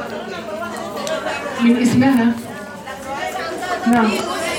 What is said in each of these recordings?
من اسمها نعم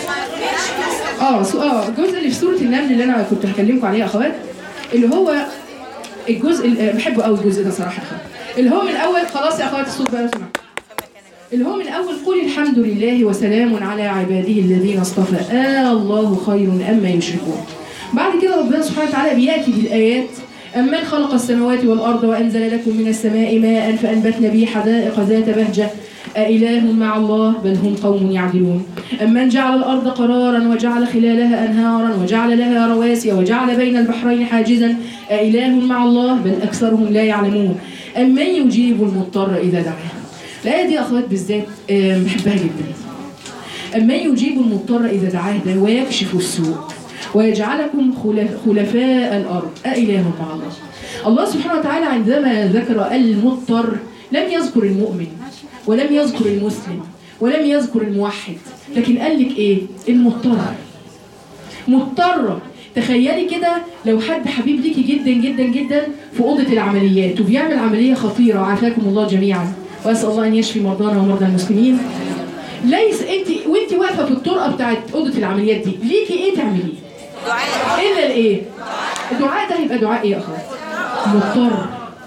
اه سو- اه الجزء اللي في سوره النمل اللي انا كنت هكلمكم عليه يا اخوات اللي هو الجزء اللي بحبه قوي الجزء ده صراحه يا اخوات اللي هو من اول خلاص يا اخوات الصوت بقى لو سمحت. اللي هو من اول قل الحمد لله وسلام على عباده الذين اصطفى آه الله خير اما يشركون بعد كده ربنا سبحانه وتعالى بياتي بالايات أمن خلق السماوات والأرض وأنزل لكم من السماء ماء فأنبتنا به حدائق ذات بهجة أإله مع الله بل هم قوم يعدلون أمن جعل الأرض قرارا وجعل خلالها أنهارا وجعل لها رواسي وجعل بين البحرين حاجزا أإله مع الله بل أكثرهم لا يعلمون أمن يجيب المضطر إذا دعاه الآية دي يا أخوات بالذات آه، بحبها جدا أمن يجيب المضطر إذا دعاه ده ويكشف السوء ويجعلكم خلف- خلفاء الأرض أإله مع الله الله سبحانه وتعالى عندما ذكر المضطر لم يذكر المؤمن ولم يذكر المسلم ولم يذكر الموحد لكن قال لك إيه المضطر مضطرة تخيلي كده لو حد حبيب ليكي جدا جدا جدا في أوضة العمليات وبيعمل عملية خطيرة عافاكم الله جميعا وأسأل الله أن يشفي مرضانا ومرضى المسلمين ليس انت وانت واقفه في الطرقه بتاعت اوضه العمليات دي ليكي ايه تعمليه؟ الا الايه؟ الدعاء ده هيبقى دعاء ايه يا اخوات؟ مضطر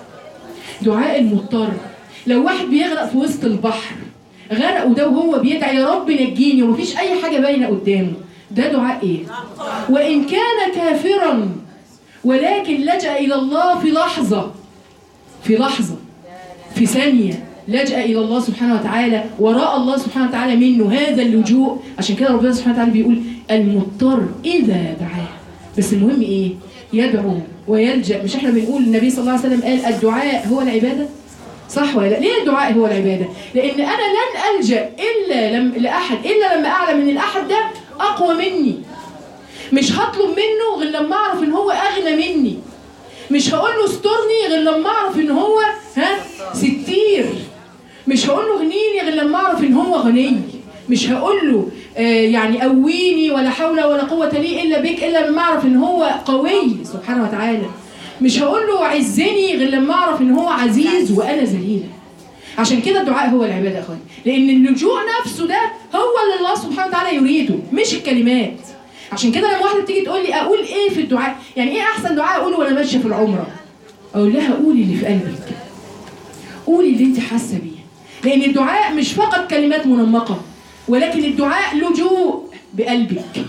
دعاء المضطر لو واحد بيغرق في وسط البحر غرق وده وهو بيدعي يا رب نجيني ومفيش اي حاجه باينه قدامه ده دعاء ايه؟ وان كان كافرا ولكن لجأ الى الله في لحظه في لحظه في ثانية لجأ إلى الله سبحانه وتعالى وراء الله سبحانه وتعالى منه هذا اللجوء عشان كده ربنا سبحانه وتعالى بيقول المضطر إذا دعاه بس المهم إيه؟ يدعو ويلجأ مش احنا بنقول النبي صلى الله عليه وسلم قال الدعاء هو العبادة؟ صح ولا لا؟ ليه الدعاء هو العبادة؟ لأن أنا لن ألجأ إلا لم لأحد إلا لما أعلم إن الأحد ده أقوى مني مش هطلب منه غير لما أعرف إن هو أغنى مني مش هقول له استرني غير لما اعرف ان هو ها ستير مش هقول له غنيني غير لما اعرف ان هو غني مش هقول له آه يعني قويني ولا حول ولا قوة لي الا بك الا لما اعرف ان هو قوي سبحانه وتعالى مش هقول له عزني غير لما اعرف ان هو عزيز وانا ذليله عشان كده الدعاء هو العباده يا اخواني لان اللجوء نفسه ده هو اللي الله سبحانه وتعالى يريده مش الكلمات عشان كده لما واحده بتيجي تقول لي اقول ايه في الدعاء يعني ايه احسن دعاء اقوله وانا ماشيه في العمره اقول لها قولي اللي في قلبك قولي اللي انت حاسه بيه لان الدعاء مش فقط كلمات منمقه ولكن الدعاء لجوء بقلبك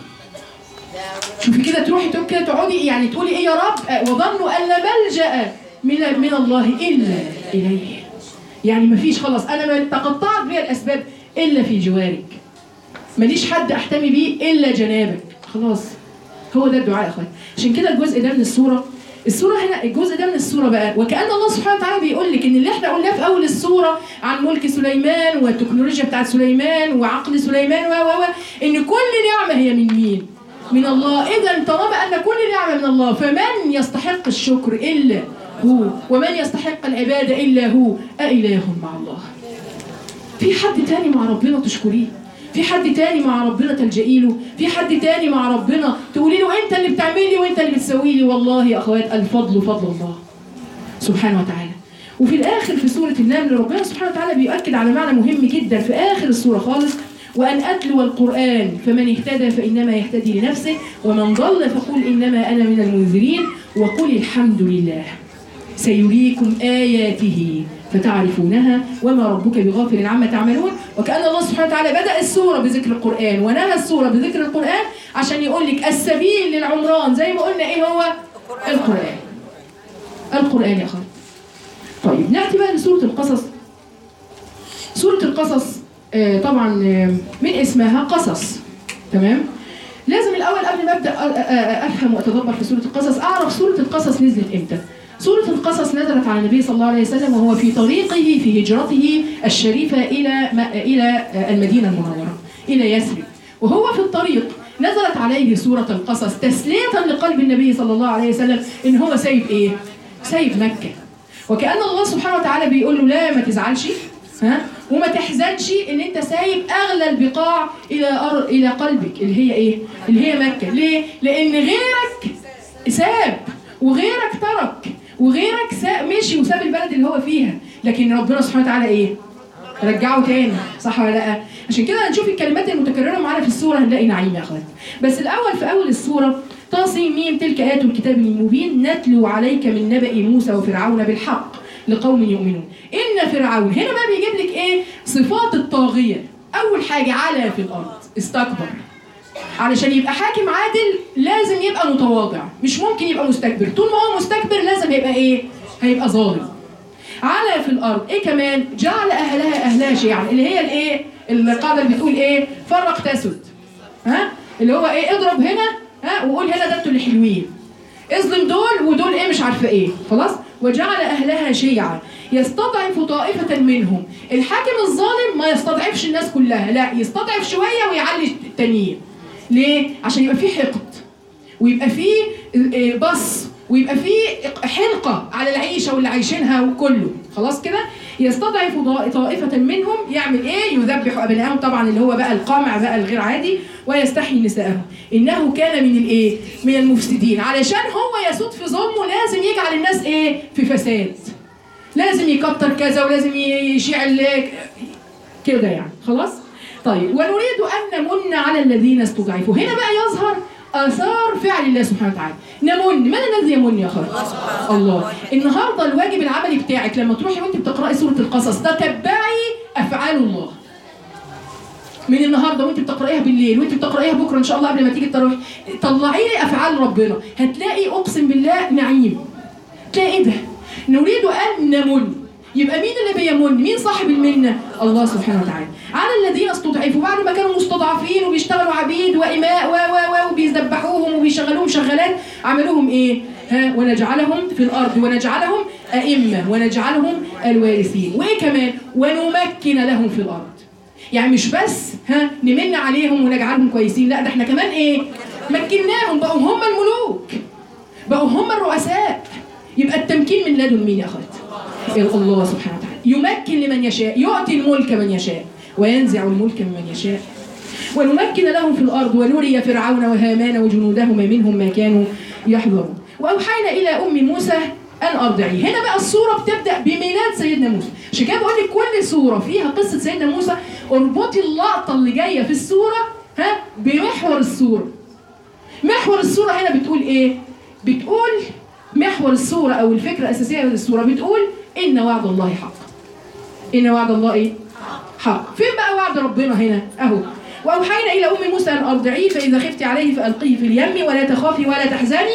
شوفي كده تروحي تقول كده تقعدي يعني تقولي ايه يا رب آه، وظنوا ان لا ملجا من من الله الا اليه يعني مفيش خلاص انا ما تقطعت بيا الاسباب الا في جوارك ماليش حد احتمي بيه الا جنابك خلاص هو ده الدعاء يا اخوان عشان كده الجزء ده من السوره السوره هنا الجزء ده من السوره بقى وكان الله سبحانه وتعالى بيقول لك ان اللي احنا قلناه في اول السوره عن ملك سليمان والتكنولوجيا بتاعت سليمان وعقل سليمان و و و ان كل نعمه هي من مين؟ من الله اذا طالما ان كل نعمه من الله فمن يستحق الشكر الا هو ومن يستحق العباده الا هو أإله مع الله في حد تاني مع ربنا تشكريه في حد تاني مع ربنا تلجئي له في حد تاني مع ربنا تقولي له انت اللي بتعملي وانت اللي بتسوي لي والله يا اخوات الفضل فضل الله سبحانه وتعالى وفي الاخر في سوره النمل ربنا سبحانه وتعالى بيؤكد على معنى مهم جدا في اخر السوره خالص وان اتلو القران فمن اهتدى فانما يهتدي لنفسه ومن ضل فقل انما انا من المنذرين وقل الحمد لله سيريكم آياته فتعرفونها وما ربك بغافل عما تعملون وكأن الله سبحانه وتعالى بدأ السورة بذكر القرآن ونهى السورة بذكر القرآن عشان يقول لك السبيل للعمران زي ما قلنا ايه هو القرآن القرآن يا أخوان طيب نأتي بقى لسورة القصص سورة القصص آه، طبعا آه، من اسمها قصص تمام لازم الأول قبل ما أبدأ آه، آه، أفهم وأتدبر في سورة القصص أعرف سورة القصص نزلت إمتى سورة القصص نزلت على النبي صلى الله عليه وسلم وهو في طريقه في هجرته الشريفة إلى ما- إلى المدينة المنورة إلى يثرب وهو في الطريق نزلت عليه سورة القصص تسلية لقلب النبي صلى الله عليه وسلم إن هو سايب إيه؟ سايب مكة وكأن الله سبحانه وتعالى بيقول له لا ما تزعلش ها وما تحزنش ان انت سايب اغلى البقاع الى أر... الى قلبك اللي هي ايه؟ اللي هي مكه، ليه؟ لان غيرك ساب وغيرك ترك وغيرك ساب مشي وساب البلد اللي هو فيها، لكن ربنا سبحانه وتعالى ايه؟ رجعه تاني صح ولا لا عشان كده هنشوف الكلمات المتكرره معانا في السوره هنلاقي نعيم يا اخوات بس الاول في اول السوره طاسيم ميم تلك ايات الكتاب المبين نتلو عليك من نبأ موسى وفرعون بالحق لقوم يؤمنون ان فرعون هنا بقى بيجيب لك ايه صفات الطاغيه اول حاجه علا في الارض استكبر علشان يبقى حاكم عادل لازم يبقى متواضع مش ممكن يبقى مستكبر طول ما هو مستكبر لازم يبقى ايه هيبقى ظالم على في الارض ايه كمان جعل اهلها اهلها شيعا اللي هي الايه القاعده اللي بتقول ايه فرق تسد ها اللي هو ايه اضرب هنا ها وقول هنا ده انتوا اللي حلوين اظلم دول ودول ايه مش عارفه ايه خلاص وجعل اهلها شيعا يستضعف طائفة منهم الحاكم الظالم ما يستضعفش الناس كلها لا يستضعف شوية ويعلي التانيين ليه؟ عشان يبقى فيه حقد ويبقى فيه آه، بص ويبقى فيه حلقة على العيشة واللي عايشينها وكله خلاص كده يستضعف ضا- طائفة منهم يعمل ايه يذبح أبنائهم طبعا اللي هو بقى القمع بقى الغير عادي ويستحيي نساءهم إنه كان من الايه من المفسدين علشان هو يسود في ظلمه لازم يجعل الناس ايه في فساد لازم يكتر كذا ولازم يشيع ال- كده يعني خلاص طيب ونريد ان نمن على الذين استضعفوا هنا بقى يظهر اثار فعل الله سبحانه وتعالى نمن من الذي يمن يا اخوات الله النهارده الواجب العملي بتاعك لما تروحي وانت بتقراي سوره القصص تتبعي افعال الله من النهارده وانت بتقرايها بالليل وانت بتقرايها بكره ان شاء الله قبل ما تيجي التراويح طلعي لي افعال ربنا هتلاقي اقسم بالله نعيم تلاقي ايه ده نريد ان نمن يبقى مين اللي بيمن مين صاحب المنه الله سبحانه وتعالى على الذين استضعفوا بعد ما كانوا مستضعفين وبيشتغلوا عبيد واماء و و و وبيذبحوهم وبيشغلوهم شغالات عملوهم ايه ها ونجعلهم في الارض ونجعلهم ائمه ونجعلهم الوارثين وايه كمان ونمكن لهم في الارض يعني مش بس ها نمن عليهم ونجعلهم كويسين لا ده احنا كمان ايه مكناهم بقوا هم الملوك بقوا هم الرؤساء يبقى التمكين من لدن مين يا اخوات يا الله سبحانه وتعالى يمكن لمن يشاء يعطي الملك من يشاء وينزع الملك ممن يشاء ونمكن لهم في الارض ونري فرعون وهامان وجنودهما منهم ما كانوا يحذرون واوحينا الى ام موسى ان ارضعيه هنا بقى الصوره بتبدا بميلاد سيدنا موسى عشان كده بقول لك كل صوره فيها قصه سيدنا موسى اربطي اللقطه اللي جايه في الصوره ها بمحور الصوره محور الصوره هنا بتقول ايه بتقول محور الصوره او الفكره الاساسيه للصوره بتقول ان وعد الله حق ان وعد الله ايه حق فين بقى وعد ربنا هنا اهو واوحينا الى ام موسى ان ارضعيه فاذا خفت عليه فالقيه في اليم ولا تخافي ولا تحزني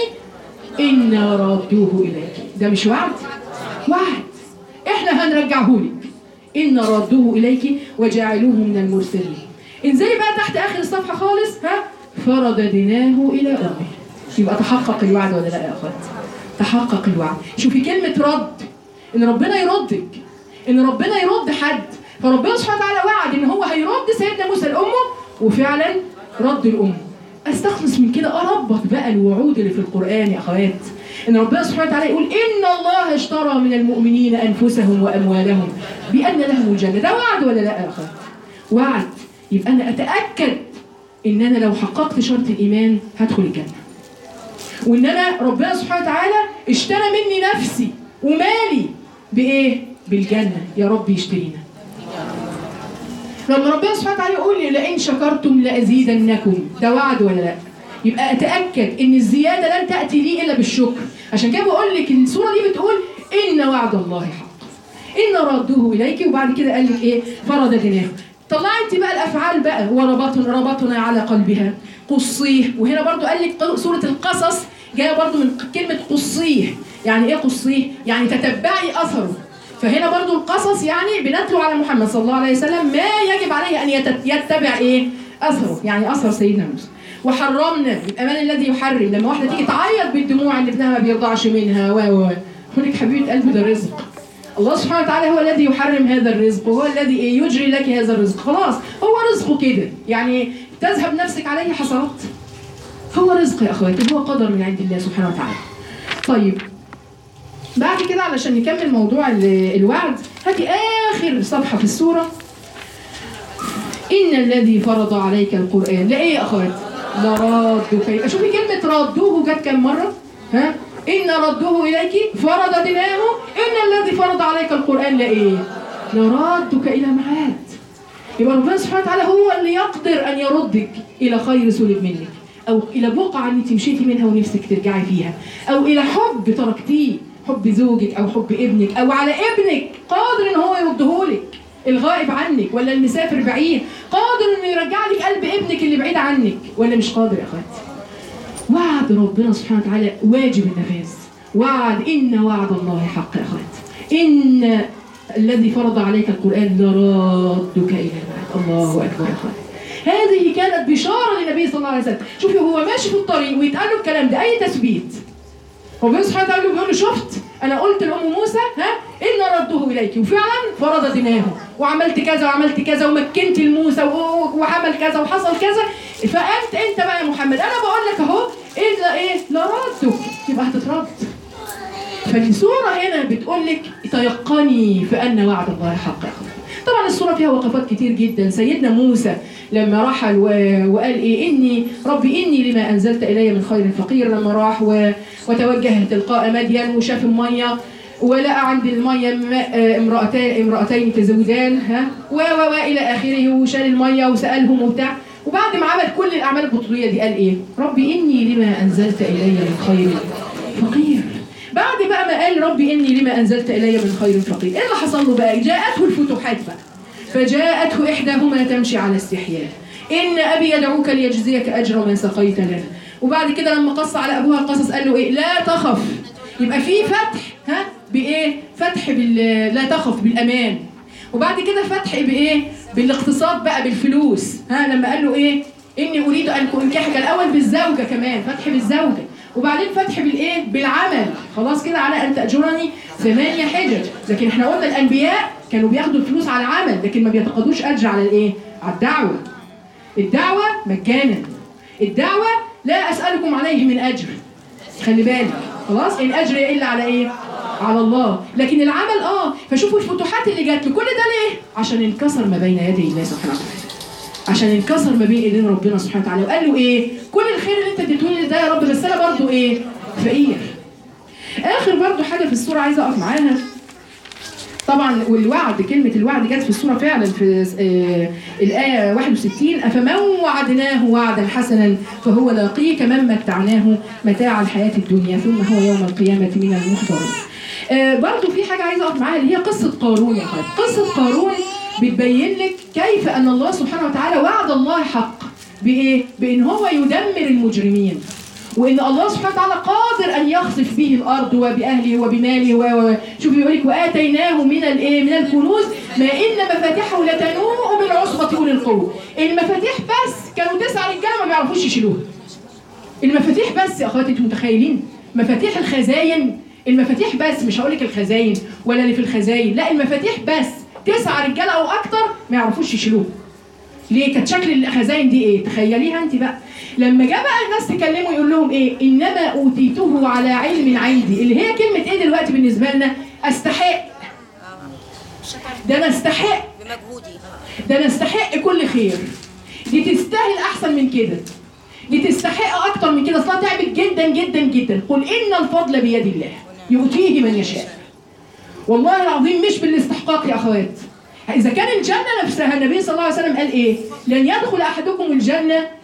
انا رادوه اليك ده مش وعد وعد احنا هنرجعه لك ان رادوه اليك وجعلوه من المرسلين انزلي بقى تحت اخر الصفحه خالص ها فرددناه الى امه يبقى تحقق الوعد ولا لا يا اخوات تحقق الوعد شوفي كلمه رد ان ربنا يردك ان ربنا يرد حد فربنا سبحانه وتعالى وعد ان هو هيرد سيدنا موسى لامه وفعلا رد الام استخلص من كده اربط بقى الوعود اللي في القران يا اخوات ان ربنا سبحانه وتعالى يقول ان الله اشترى من المؤمنين انفسهم واموالهم بان لهم الجنه ده وعد ولا لا يا اخوات وعد يبقى انا اتاكد ان انا لو حققت شرط الايمان هدخل الجنه وان انا ربنا سبحانه وتعالى اشترى مني نفسي ومالي بايه بالجنه يا رب يشترينا لما ربنا سبحانه وتعالى يقول لي لئن شكرتم لازيدنكم ده وعد ولا لا يبقى اتاكد ان الزياده لن تاتي لي الا بالشكر عشان كده بقول لك السوره دي بتقول ان وعد الله حق ان ردوه اليك وبعد كده قال لك ايه فرددناه طلعي انت بقى الافعال بقى وربطنا ربطنا على قلبها قصيه وهنا برضو قال لك سوره القصص جايه برضو من كلمه قصيه يعني ايه قصيه يعني تتبعي اثره فهنا برضو القصص يعني بنتلو على محمد صلى الله عليه وسلم ما يجب عليه ان يتت- يتبع ايه اثره يعني اثر سيدنا موسى وحرمنا يبقى من الذي يحرم لما واحده تيجي تعيط بالدموع ان ابنها ما بيرضعش منها و و هناك حبيبه قلبي ده رزق الله سبحانه وتعالى هو الذي يحرم هذا الرزق وهو الذي إيه يجري لك هذا الرزق خلاص هو رزقه كده يعني تذهب نفسك عليه حسرات هو رزق يا اخواتي هو قدر من عند الله سبحانه وتعالى طيب بعد كده علشان نكمل موضوع ال- الوعد هاتي اخر صفحه في السوره ان الذي فرض عليك القران لا ايه يا اخوات لرادك يبقى شوفي كلمه ردوه جت كام مره ها ان ردوه اليك فرض دماغه ان الذي فرض عليك القران لا ايه لرادك الى معاد يبقى ربنا سبحانه وتعالى هو اللي يقدر ان يردك الى خير سلب منك او الى بقعه انت مشيتي منها ونفسك ترجعي فيها او الى حب تركتيه حب زوجك او حب ابنك او على ابنك قادر ان هو يردهولك الغائب عنك ولا المسافر بعيد قادر انه يرجع لك قلب ابنك اللي بعيد عنك ولا مش قادر يا اخواتي وعد ربنا سبحانه وتعالى واجب النفاذ وعد ان وعد الله حق يا اخواتي ان الذي فرض عليك القران لرادك الى المعاد الله اكبر يا اخواتي هذه كانت بشاره للنبي صلى الله عليه وسلم شوفي هو ماشي في الطريق ويتقال له الكلام ده اي تثبيت ربنا سبحانه وتعالى بيقول له شفت انا قلت لام موسى ها ان رده اليك وفعلا فرض دماغه وعملت كذا وعملت كذا ومكنت لموسى و- وعمل كذا وحصل كذا فانت انت بقى يا محمد انا بقول لك اهو الا ايه لا ردك يبقى هتترد فالسورة هنا بتقول لك تيقني فأن وعد الله حق يا أخوان. طبعا السورة فيها وقفات كتير جدا سيدنا موسى لما رحل و... وقال ايه اني ربي اني لما انزلت الي من خير فقير لما راح و... وتوجه تلقاء مدين وشاف الميه ولقى عند الميه ماء- امرأتين امرأتين تزودان ها و و و الى اخره وشال الميه وسالهم وبتاع وبعد ما عمل كل الاعمال البطوليه دي قال ايه؟ ربي اني لما انزلت الي من خير فقير بعد بقى ما قال ربي اني لما انزلت الي من خير فقير ايه اللي حصل له بقى؟ جاءته الفتوحات بقى فجاءته إحداهما تمشي على استحياء إن أبي يدعوك ليجزيك أجر ما سقيت لنا وبعد كده لما قص على أبوها القصص قال له إيه لا تخف يبقى في فتح ها بإيه فتح بال لا تخف بالأمان وبعد كده فتح بإيه بالاقتصاد بقى بالفلوس ها لما قال له إيه إني أريد أن أنكحك الأول بالزوجة كمان فتح بالزوجة وبعدين فتح بالايه بالعمل خلاص كده على ان تاجرني ثمانية حجج لكن احنا قلنا الانبياء كانوا بياخدوا الفلوس على العمل لكن ما بيتقاضوش اجر على الايه على الدعوه الدعوه مجانا الدعوه لا اسالكم عليه من اجر خلي بالك خلاص الاجر الا على ايه على الله لكن العمل اه فشوفوا الفتوحات اللي جات له كل ده ليه عشان انكسر ما بين يدي الله سبحانه وتعالى عشان انكسر ما بين ايدين ربنا سبحانه وتعالى وقال له ايه كل الخير اللي انت اديتهولي ده يا رب بس انا برضه ايه فقير اخر برضه حاجه في السوره عايزه اقف معاها طبعا والوعد كلمة الوعد جت في السورة فعلا في آه، الآية 61 أفمن وعدناه وعدا حسنا فهو لاقيه كمن متعناه متاع الحياة الدنيا ثم هو يوم القيامة من المحضرين. آه، برضو في حاجة عايزة أقف معاها اللي هي قصة قارون يا خالد. قصة قارون بتبين لك كيف أن الله سبحانه وتعالى وعد الله حق بإيه؟ بإن هو يدمر المجرمين. وان الله سبحانه وتعالى قادر ان يخسف به الارض وباهله وبماله و و شوف بيقول لك واتيناه من الايه من الكنوز ما ان مفاتيحه لتنوء بالعصبه اولي القوه المفاتيح بس كانوا تسع رجاله ما بيعرفوش يشيلوها المفاتيح بس يا اخواتي انتوا متخيلين مفاتيح الخزاين المفاتيح بس مش هقول لك الخزاين ولا اللي في الخزاين لا المفاتيح بس تسع رجاله او اكتر ما يعرفوش يشيلوها ليه كانت شكل الخزاين دي ايه تخيليها انت بقى لما جاء بقى الناس تكلموا يقول لهم ايه انما اوتيته على علم عندي اللي هي كلمه ايه دلوقتي بالنسبه لنا استحق ده انا استحق بمجهودي ده انا استحق كل خير دي تستاهل احسن من كده دي تستحق اكتر من كده اصلها تعبت جدا جدا جدا قل ان الفضل بيد الله يؤتيه من يشاء والله العظيم مش بالاستحقاق يا اخوات اذا كان الجنه نفسها النبي صلى الله عليه وسلم قال ايه لن يدخل احدكم الجنه